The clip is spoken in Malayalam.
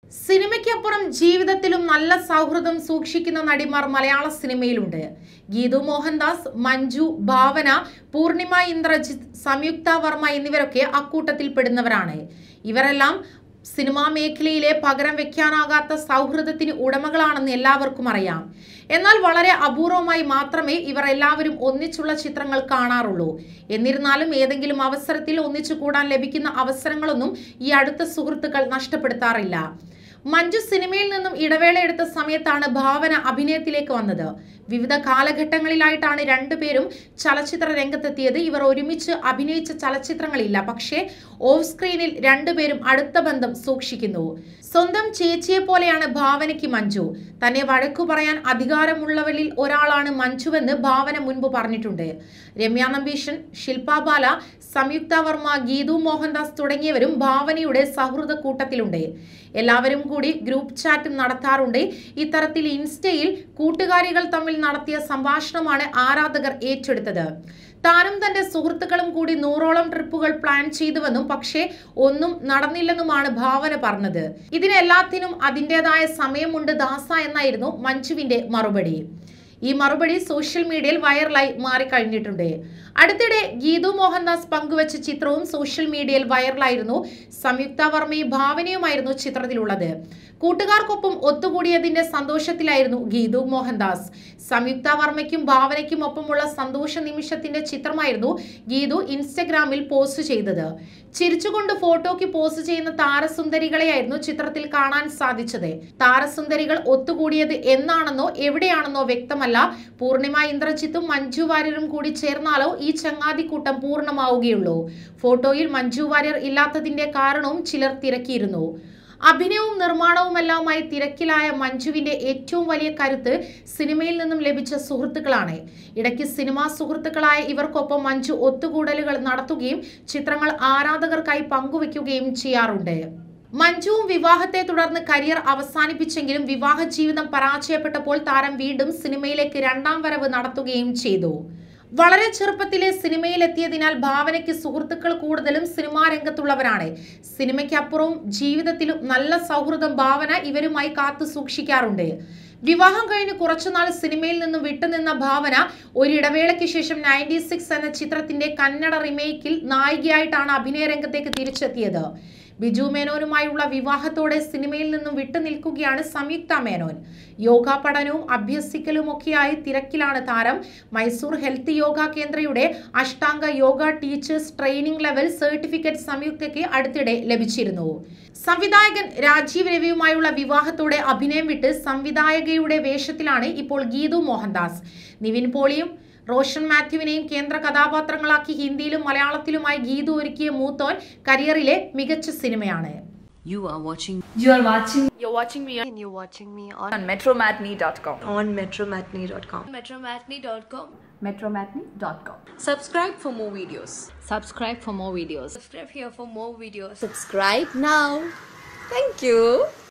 സിനിമയ്ക്കപ്പുറം ജീവിതത്തിലും നല്ല സൗഹൃദം സൂക്ഷിക്കുന്ന നടിമാർ മലയാള സിനിമയിലുണ്ട് ഗീതു മോഹൻദാസ് മഞ്ജു ഭാവന പൂർണിമ ഇന്ദ്രജിത്ത് സംയുക്ത വർമ്മ എന്നിവരൊക്കെ അക്കൂട്ടത്തിൽ പെടുന്നവരാണ് ഇവരെല്ലാം സിനിമാ മേഖലയിലെ പകരം വെക്കാനാകാത്ത സൗഹൃദത്തിന് ഉടമകളാണെന്ന് എല്ലാവർക്കും അറിയാം എന്നാൽ വളരെ അപൂർവമായി മാത്രമേ ഇവർ എല്ലാവരും ഒന്നിച്ചുള്ള ചിത്രങ്ങൾ കാണാറുള്ളൂ എന്നിരുന്നാലും ഏതെങ്കിലും അവസരത്തിൽ ഒന്നിച്ചു കൂടാൻ ലഭിക്കുന്ന അവസരങ്ങളൊന്നും ഈ അടുത്ത സുഹൃത്തുക്കൾ നഷ്ടപ്പെടുത്താറില്ല മഞ്ജു സിനിമയിൽ നിന്നും ഇടവേള എടുത്ത സമയത്താണ് ഭാവന അഭിനയത്തിലേക്ക് വന്നത് വിവിധ കാലഘട്ടങ്ങളിലായിട്ടാണ് രണ്ടുപേരും ചലച്ചിത്ര രംഗത്തെത്തിയത് ഇവർ ഒരുമിച്ച് അഭിനയിച്ച ചലച്ചിത്രങ്ങളില്ല പക്ഷേ ഓഫ് സ്ക്രീനിൽ രണ്ടുപേരും അടുത്ത ബന്ധം സൂക്ഷിക്കുന്നു സ്വന്തം ചേച്ചിയെ പോലെയാണ് ഭാവനയ്ക്ക് മഞ്ജു തന്നെ വഴക്കു പറയാൻ അധികാരമുള്ളവരിൽ ഒരാളാണ് മഞ്ജുവെന്ന് ഭാവന മുൻപ് പറഞ്ഞിട്ടുണ്ട് രമ്യ നമ്പീഷൻ ശില്പ ബാല സംയുക്ത വർമ്മ ഗീതു മോഹൻദാസ് തുടങ്ങിയവരും ഭാവനയുടെ സൗഹൃദ കൂട്ടത്തിലുണ്ട് എല്ലാവരും കൂടി ഗ്രൂപ്പ് ചാറ്റും നടത്താറുണ്ട് ഇത്തരത്തിൽ ഇൻസ്റ്റയിൽ കൂട്ടുകാരികൾ തമ്മിൽ നടത്തിയ സംഭാഷണമാണ് ആരാധകർ ഏറ്റെടുത്തത് താനും തന്റെ സുഹൃത്തുക്കളും കൂടി നൂറോളം ട്രിപ്പുകൾ പ്ലാൻ ചെയ്തുവെന്നും പക്ഷേ ഒന്നും നടന്നില്ലെന്നുമാണ് ഭാവന പറഞ്ഞത് ഇതിനെല്ലാത്തിനും അതിൻ്റെതായ സമയമുണ്ട് ദാസ എന്നായിരുന്നു മഞ്ജുവിന്റെ മറുപടി ഈ മറുപടി സോഷ്യൽ മീഡിയയിൽ വൈറലായി മാറിക്കഴിഞ്ഞിട്ടുണ്ട് അടുത്തിടെ ഗീതു മോഹൻദാസ് പങ്കുവച്ച ചിത്രവും സോഷ്യൽ മീഡിയയിൽ വൈറലായിരുന്നു സംയുക്ത വർമ്മയും ഭാവനയുമായിരുന്നു ചിത്രത്തിലുള്ളത് കൂട്ടുകാർക്കൊപ്പം ഒത്തുകൂടിയതിന്റെ സന്തോഷത്തിലായിരുന്നു ഗീതു മോഹൻദാസ് സംയുക്ത വർമ്മയ്ക്കും ഭാവനയ്ക്കും ഒപ്പമുള്ള സന്തോഷ നിമിഷത്തിന്റെ ചിത്രമായിരുന്നു ഗീതു ഇൻസ്റ്റഗ്രാമിൽ പോസ്റ്റ് ചെയ്തത് ചിരിച്ചുകൊണ്ട് ഫോട്ടോയ്ക്ക് പോസ്റ്റ് ചെയ്യുന്ന താരസുന്ദരികളെയായിരുന്നു ചിത്രത്തിൽ കാണാൻ സാധിച്ചത് താരസുന്ദരികൾ ഒത്തുകൂടിയത് എന്നാണെന്നോ എവിടെയാണെന്നോ വ്യക്തമല്ല പൂർണിമ ഇന്ദ്രജിത്തും മഞ്ജു വാര്യരും കൂടി ചേർന്നാലോ ഈ ചങ്ങാതിക്കൂട്ടം പൂർണ്ണമാവുകയുള്ളൂ ഫോട്ടോയിൽ മഞ്ജു വാര്യർ ഇല്ലാത്തതിന്റെ കാരണവും ചിലർ തിരക്കിയിരുന്നു അഭിനയവും നിർമ്മാണവുമെല്ലാമായി തിരക്കിലായ മഞ്ജുവിന്റെ ഏറ്റവും വലിയ കരുത്ത് സിനിമയിൽ നിന്നും ലഭിച്ച സുഹൃത്തുക്കളാണ് ഇടയ്ക്ക് സിനിമാ സുഹൃത്തുക്കളായ ഇവർക്കൊപ്പം മഞ്ജു ഒത്തുകൂടലുകൾ നടത്തുകയും ചിത്രങ്ങൾ ആരാധകർക്കായി പങ്കുവയ്ക്കുകയും ചെയ്യാറുണ്ട് മഞ്ജുവും വിവാഹത്തെ തുടർന്ന് കരിയർ അവസാനിപ്പിച്ചെങ്കിലും വിവാഹ ജീവിതം പരാജയപ്പെട്ടപ്പോൾ താരം വീണ്ടും സിനിമയിലേക്ക് രണ്ടാം വരവ് നടത്തുകയും ചെയ്തു വളരെ ചെറുപ്പത്തിലെ സിനിമയിലെത്തിയതിനാൽ ഭാവനയ്ക്ക് സുഹൃത്തുക്കൾ കൂടുതലും സിനിമാ രംഗത്തുള്ളവരാണ് സിനിമയ്ക്കപ്പുറവും ജീവിതത്തിലും നല്ല സൗഹൃദം ഭാവന ഇവരുമായി കാത്തു സൂക്ഷിക്കാറുണ്ട് വിവാഹം കഴിഞ്ഞ് കുറച്ചുനാൾ സിനിമയിൽ നിന്നും വിട്ടുനിന്ന ഭാവന ഒരിടവേളയ്ക്ക് ശേഷം നയൻറ്റി സിക്സ് എന്ന ചിത്രത്തിന്റെ കന്നഡ റിമേക്കിൽ നായികയായിട്ടാണ് അഭിനയ രംഗത്തേക്ക് തിരിച്ചെത്തിയത് ബിജു മേനോനുമായുള്ള വിവാഹത്തോടെ സിനിമയിൽ നിന്നും വിട്ടുനിൽക്കുകയാണ് സംയുക്ത മേനോൻ യോഗ പഠനവും അഭ്യസിക്കലുമൊക്കെയായി തിരക്കിലാണ് താരം മൈസൂർ ഹെൽത്ത് യോഗ കേന്ദ്രയുടെ Ashtanga yoga teachers training level certificate സംയുക്തയ്ക്ക് അടുത്തിടെ ലഭിച്ചിരുന്നു സംവിധായകൻ രാജീവ് രവിയുമായുള്ള വിവാഹത്തോടെ അഭിനയം വിട്ട് സംവിധായകയുടെ വേഷത്തിലാണ് ഇപ്പോൾ ഗീതു മോഹൻദാസ് നിവിൻ പോളിയും റോഷൻ മാത്യുവിനെയും കേന്ദ്ര കഥാപാത്രങ്ങളാക്കി ഹിന്ദിയിലും മലയാളത്തിലുമായി ഗീതു ഒരുക്കിയ മൂത്തോൻ കരിയറിലെ മികച്ച സിനിമയാണ് You are watching You are watching You're watching me on and you're watching me on, on metromatney.com. on metromatney.com. metromatney.com. Metromatney.com. Subscribe for more videos. subscribe for more videos. Subscribe here for more videos. Subscribe now. Thank you.